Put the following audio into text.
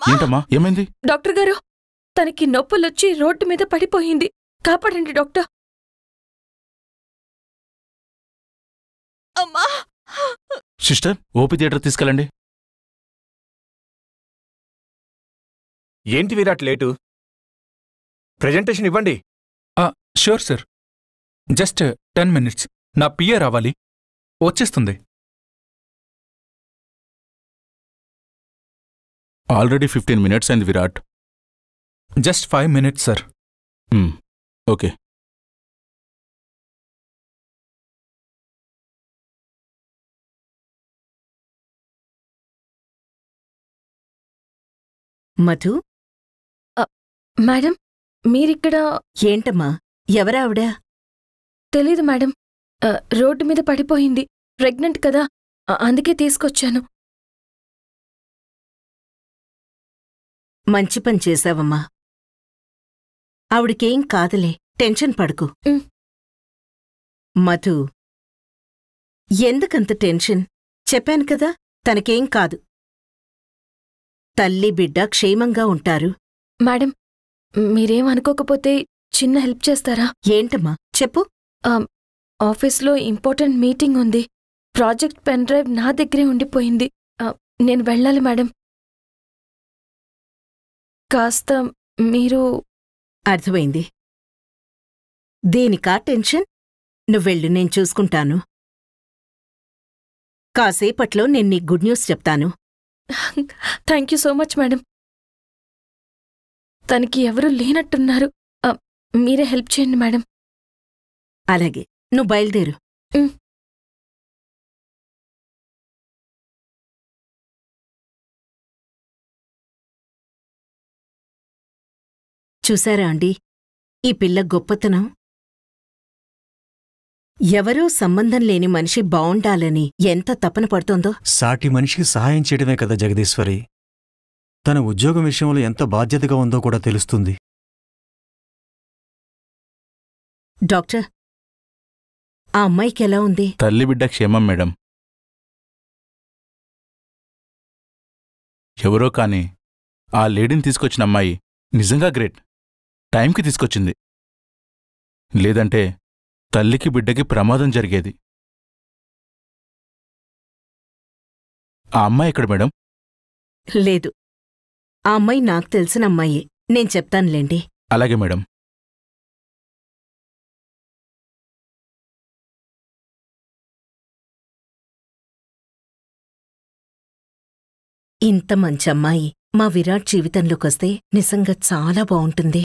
ఏంటమ్మా ఏమైంది డాక్టర్ గారు తనకి నొప్పులొచ్చి రోడ్డు మీద పడిపోయింది కాపాడండి డాక్టర్ అమ్మా సిస్టర్ ఓపీ థియేటర్ తీసుకెళ్ళండి ఏంటి విరాట్ లేటు ప్రెజెంటేషన్ ఇవ్వండి sure sir just ten minutes నా పిఏ రావాలి వచ్చేస్తుంది ఆల్రెడీ ఫిఫ్టీన్ మినిట్స్ అయింది Virat just five minutes sir hmm, okay Madhu madam మీరిక్కడ ఏంటమ్మా ఎవరావిడ తెలీదు మేడం ఆ, రోడ్డు మీద పడిపోయింది ప్రెగ్నెంట్ కదా ఆ, అందుకే తీసుకొచ్చాను మంచి పని చేశావమ్మా ఆవిడకేం కాదులే టెన్షన్ పడుకు ఉమ్. మధు ఎందుకంత టెన్షన్ చెప్పాను కదా తనకేం కాదు తల్లి బిడ్డ క్షేమంగా ఉంటారు మేడం మీరేం అనుకోకపోతే చిన్న హెల్ప్ చేస్తారా ఏంటమ్మా చెప్పు ఆఫీస్లో ఇంపార్టెంట్ మీటింగ్ ఉంది ప్రాజెక్ట్ పెన్ డ్రైవ్ నా దగ్గరే ఉండిపోయింది ఆ, నేను వెళ్ళాలి మేడం కాస్త మీరు అర్థమైంది దేనికా టెన్షన్ నువ్వెళ్ళు నేను చూసుకుంటాను కాసేపట్లో నేను నీకు గుడ్ న్యూస్ చెప్తాను thank you so much madam తనకి ఎవరూ లేనట్టున్నారు ఆ, మీరే హెల్ప్ చేయండి మేడం అలాగే నువ్వు బయలుదేరు ఉమ్. చూశారా అండి ఈ పిల్ల గొప్పతనం ఎవరూ సంబంధం లేని మనిషి బావుండాలని ఎంత తపన పడుతోందో సాటి మనిషికి సహాయం చేయడమే కదా జగదీశ్వరి తన ఉద్యోగం విషయంలో ఎంత బాధ్యతగా ఉందో కూడా తెలుస్తుంది డాక్టర్ ఆ అమ్మాయికి ఎలా ఉంది తల్లి బిడ్డ క్షేమం మేడం ఎవరో కాని ఆ లేడీని తీసుకొచ్చిన అమ్మాయి నిజంగా గ్రేట్ టైంకి తీసుకొచ్చింది లేదంటే తల్లికి బిడ్డకి ప్రమాదం జరిగేది ఆ అమ్మాయి ఎక్కడ మేడం లేదు ఆ అమ్మాయి నాకు తెలిసిన అమ్మాయే నేను చెప్తానులేండి అలాగే మేడం ఇంత మంచి అమ్మాయి మా విరాట్ జీవితంలోకొస్తే నిజంగా చాలా బావుంటుంది